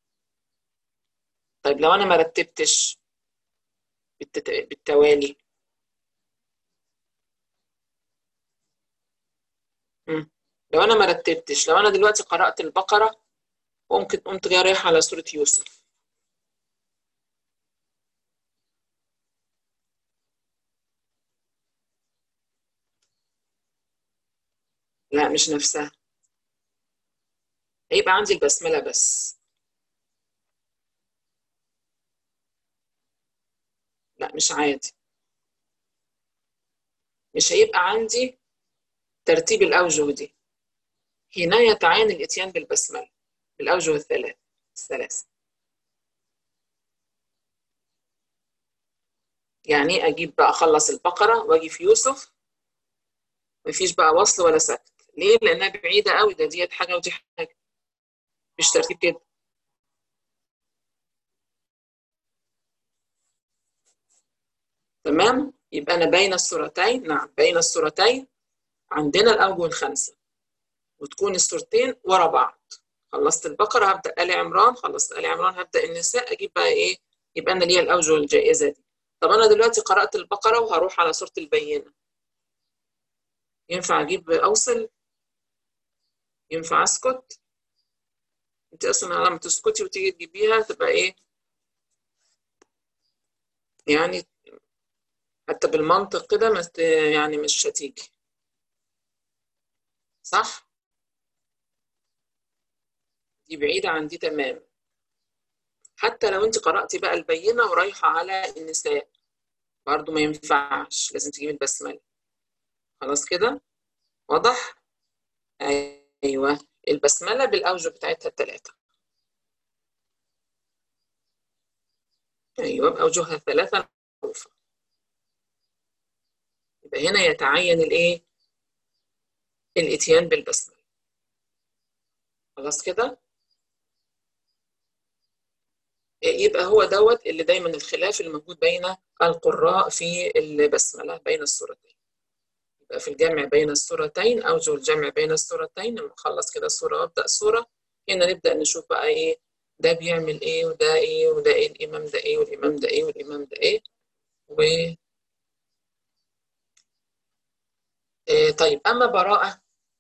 طيب لو انا ما رتبتش بالتوالي مم. لو انا ما رتبتش لو انا دلوقتي قرأت البقرة ممكن قمت جاي رايح على سورة يوسف لا مش نفسها هيبقى عندي البسملة بس لا مش عادي مش هيبقى عندي ترتيب الأوجه دي هنا يتعين الإتيان بالبسملة بالأوجه الثلاث الثلاثة يعني أجيب بقى أخلص البقرة وأجي في يوسف مفيش بقى وصل ولا سكت ليه؟ لأنها بعيدة قوي ده ديت حاجة ودي حاجة مش ترتيب كده تمام؟ يبقى أنا بين السورتين نعم بين السورتين عندنا الأوجه الخمسة وتكون السورتين ورا بعض خلصت البقرة هبدأ آل عمران خلصت آل عمران هبدأ النساء أجيب بقى إيه يبقى أنا ليا الأوجه الجائزة دي طب أنا دلوقتي قرأت البقرة وهروح على سورة البينة ينفع أجيب أوصل ينفع أسكت أنت أصلا لما تسكتي وتيجي تجيبيها تبقى إيه يعني حتى بالمنطق كده مت... يعني مش هتيجي صح دي بعيدة عن دي تماما حتى لو انت قرأتي بقى البينة ورايحة على النساء برضو ما ينفعش لازم تجيبي البسملة خلاص كده واضح ايوه البسملة بالأوجه بتاعتها الثلاثة ايوه بأوجهها الثلاثة معروفة يبقى هنا يتعين الايه الاتيان بالبسملة خلاص كده يبقى هو دوت اللي دايما الخلاف الموجود بين القراء في البسملة بين السورتين يبقى في الجمع بين السورتين أوجه الجمع بين السورتين لما نخلص كده السورة وأبدأ السورة هنا نبدأ نشوف بقى إيه ده بيعمل إيه وده إيه وده إيه الإمام ده إيه والإمام ده إيه والإمام ده إيه و إيه طيب أما براءة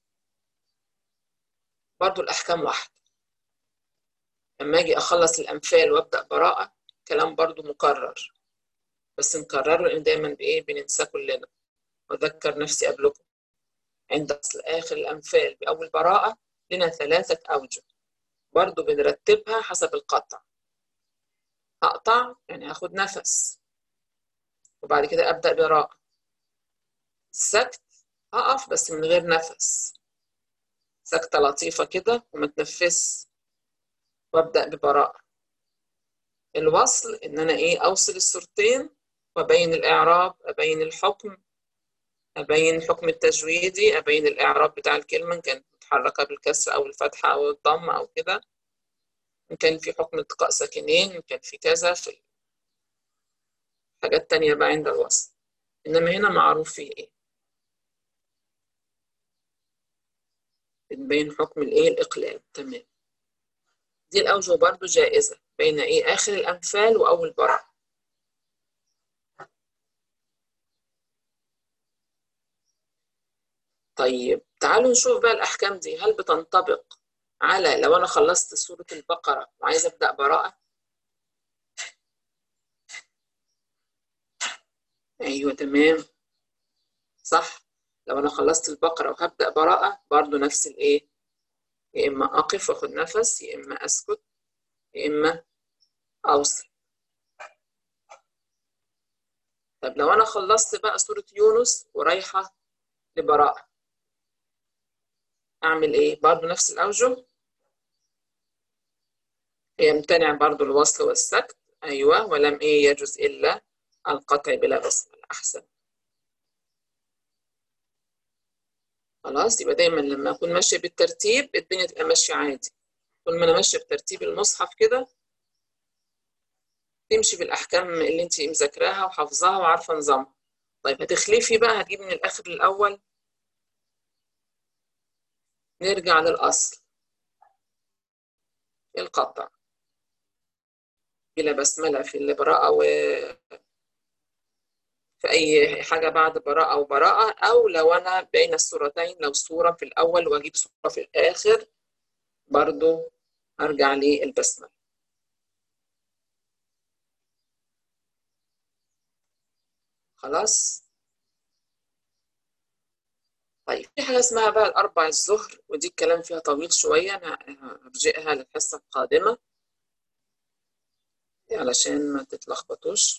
برضو الأحكام واحدة لما أجي أخلص الأمثال وأبدأ براءة كلام برضو مكرر بس نكرره لأن دايما بإيه بننساه كلنا وأذكر نفسي قبلكم عند أصل آخر الأمثال بأول براءة لنا ثلاثة أوجه برضو بنرتبها حسب القطع أقطع يعني أخد نفس وبعد كده أبدأ براءة السكت أقف بس من غير نفس سكتة لطيفة كده وما تنفس وابدأ ببراءة الوصل إن أنا إيه أوصل الصورتين وأبين الإعراب أبين الحكم أبين الحكم التجويدي أبين الإعراب بتاع الكلمة إن كانت متحركة بالكسر أو الفتحة أو الضم أو كده إن كان في حكم التقاء ساكنين إن كان في كذا في حاجات تانية بقى عند الوصل إنما هنا معروف فيه إيه بين حكم الإيه الإقلال تمام دي الأوجه برضو جائزة بين إيه آخر الأمثال وأول براءة طيب تعالوا نشوف بقى الأحكام دي هل بتنطبق على لو أنا خلصت سورة البقرة وعايزة أبدأ براءة أيوة تمام صح لو أنا خلصت البقرة وهبدأ براءة برضو نفس الإيه يا إما أقف وأخد نفس يا إما أسكت يا إما أوصل طب لو أنا خلصت بقى سورة يونس ورايحة لبراءة أعمل إيه؟ برضو نفس الأوجه يمتنع برضو الوصل والسكت أيوة ولم إيه يجوز إلا القطع بلا بسملة أحسن خلاص يبقى دايما لما أكون ماشية بالترتيب الدنيا تبقى ماشية عادي طول ما أنا ماشية بترتيب المصحف كده تمشي بالأحكام اللي أنت مذاكراها وحافظاها وعارفة نظامها طيب هتخلفي بقى هتجيب من الآخر للأول نرجع للأصل القطع بلا بسملة في البراءة و في أي حاجة بعد براءة أو براءة أو لو أنا بين السورتين لو سورة في الأول وأجيب سورة في الآخر برضو أرجع للبسملة خلاص طيب في حاجة اسمها بقى الأربع الظهر ودي الكلام فيها طويل شوية أنا هرجئها للحصة القادمة علشان ما تتلخبطوش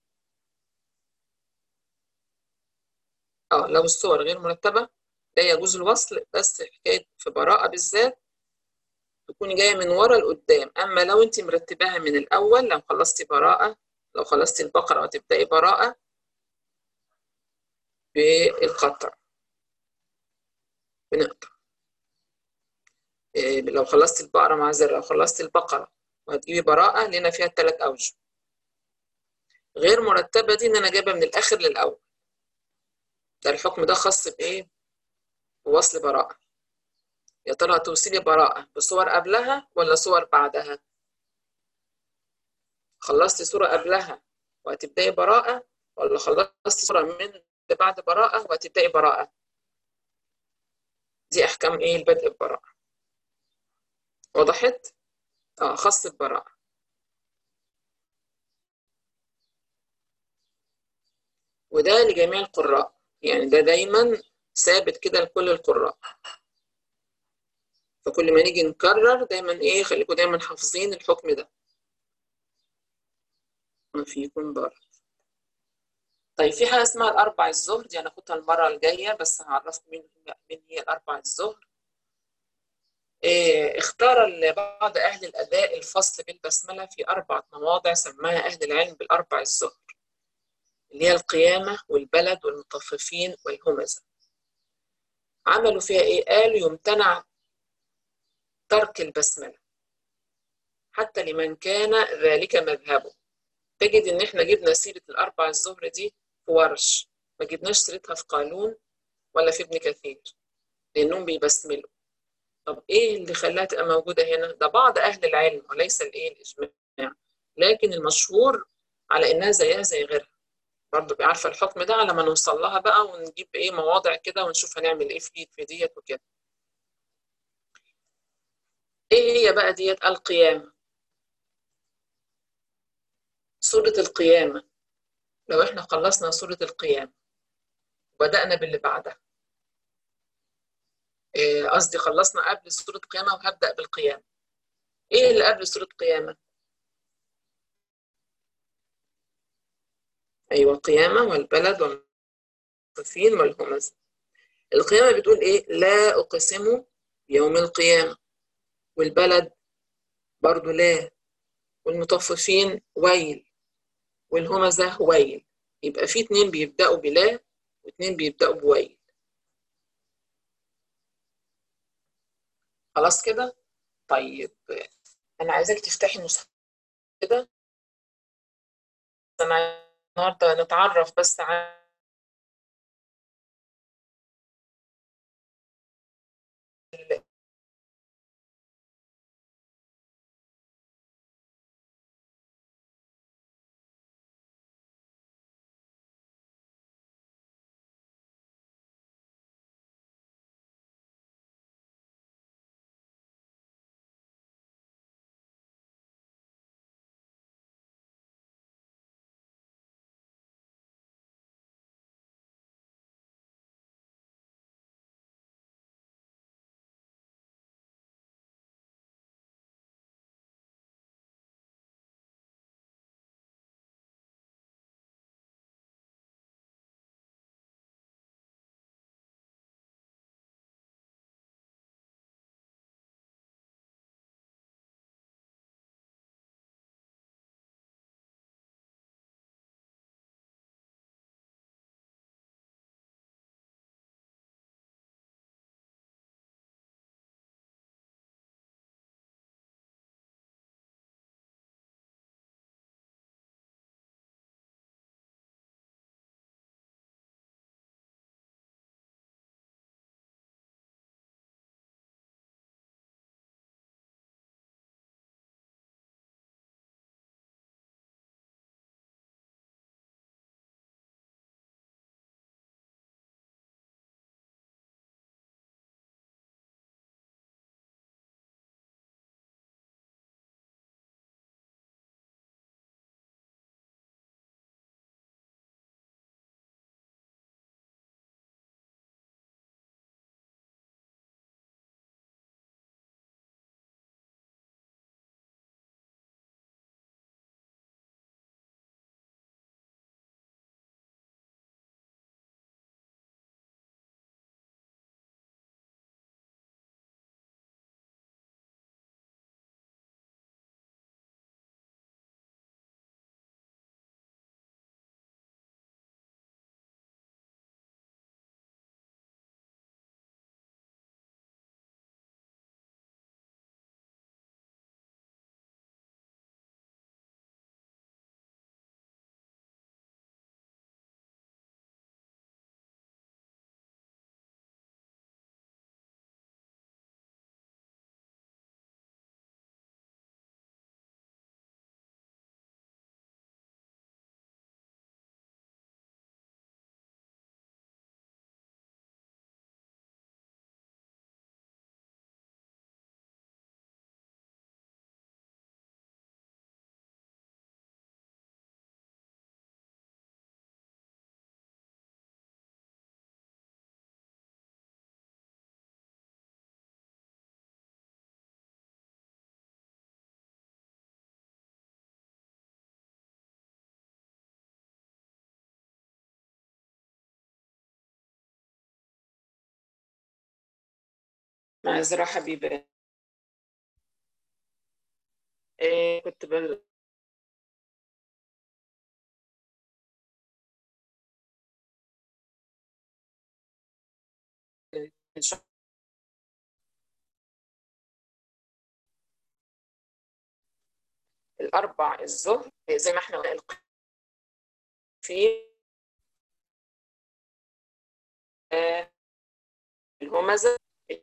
اه لو الصور غير مرتبة لا يجوز الوصل بس حكاية في براءة بالذات تكوني جاية من ورا لقدام أما لو أنت مرتباها من الأول لو خلصتي براءة لو خلصتي البقرة وتبدأي براءة بالقطع بنقطع إيه لو خلصتي البقرة مع زر لو خلصتي البقرة وهتجيبي براءة لنا فيها الثلاث أوجه غير مرتبة دي إن أنا جايبة من الآخر للأول ده الحكم ده خاص بإيه؟ بوصل براءة يا ترى هتوصلي براءة بصور قبلها ولا صور بعدها؟ خلصتي صورة قبلها وهتبدأي براءة ولا خلصتي صورة من بعد براءة وهتبدأي براءة؟ دي أحكام إيه البدء ببراءة وضحت؟ اه خاص ببراءة وده لجميع القراء يعني ده دايما ثابت كده لكل القراء فكل ما نيجي نكرر دايما ايه خليكم دايما حافظين الحكم ده ما فيكم بارك طيب في حاجه اسمها الاربع الظهر دي هناخدها المره الجايه بس هعرفكم مين مين هي الاربع الظهر إيه اختار بعض اهل الاداء الفصل بالبسمله في اربع مواضع سماها اهل العلم بالاربع الظهر اللي هي القيامه والبلد والمطففين والهمزه عملوا فيها ايه قالوا يمتنع ترك البسمله حتى لمن كان ذلك مذهبه تجد ان احنا جبنا سيره الاربع الظهر دي في ورش ما جبناش سيرتها في قانون ولا في ابن كثير لانهم بيبسملوا طب ايه اللي خلاها تبقى موجوده هنا ده بعض اهل العلم وليس الايه الاجماع لكن المشهور على انها زيها زي غيرها برضه عارفه الحكم ده على ما نوصل لها بقى ونجيب ايه مواضع كده ونشوف هنعمل ايه في في ديت وكده ايه هي بقى ديت القيامه سورة القيامة لو احنا خلصنا سورة القيامة وبدأنا باللي بعدها قصدي خلصنا قبل سورة القيامة وهبدأ بالقيامة ايه اللي قبل سورة القيامة ايوه القيامة والبلد والمطفين والهمز القيامة بتقول ايه لا اقسم يوم القيامة والبلد برضو لا والمطففين ويل والهمزة ويل يبقى في اتنين بيبدأوا بلا واتنين بيبدأوا بويل خلاص كده طيب أنا عايزاك تفتحي المصحف كده أنا النهاردة نتعرف بس عن معذرة حبيبي إيه كنت بل... إن شاء الأربع الظهر زي ما احنا قلنا في الهمزة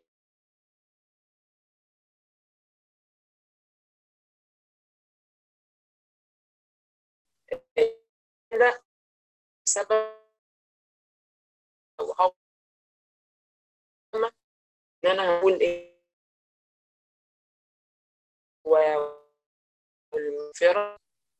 ده سبب أو ان انا هقول ايه والمغفرة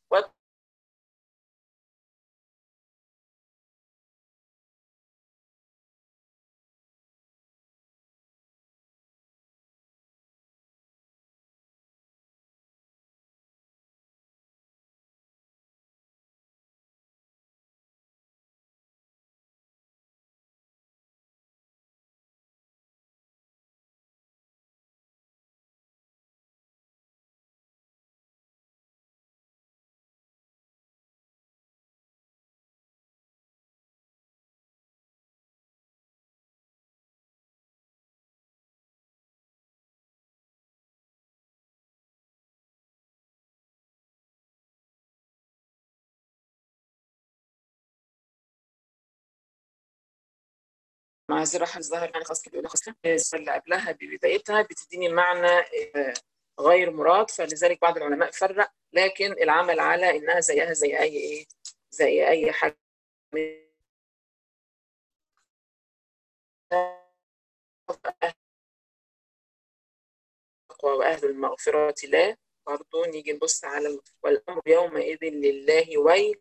معذرة الظاهر يعني خاصة الأولى خاصة اللي قبلها ببدايتها بتديني معنى غير مراد فلذلك بعض العلماء فرق لكن العمل على إنها زيها زي أي إيه زي أي حاجة وأهل المغفرة لا برضه نيجي نبص على والأمر يومئذ لله ويل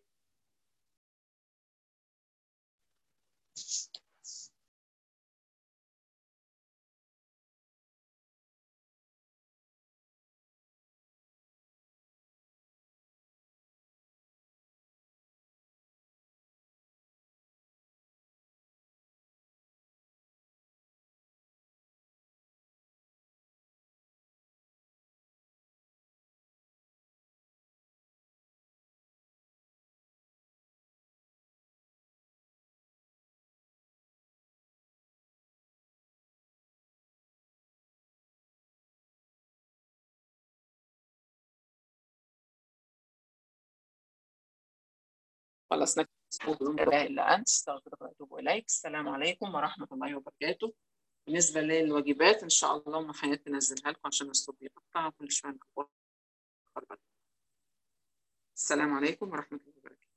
خلصنا لا اله الا انت استغفرك واتوب اليك السلام عليكم ورحمه الله وبركاته بالنسبه للواجبات ان شاء الله ام حياه تنزلها لكم عشان الصوت يقطع كل شويه السلام عليكم ورحمه الله وبركاته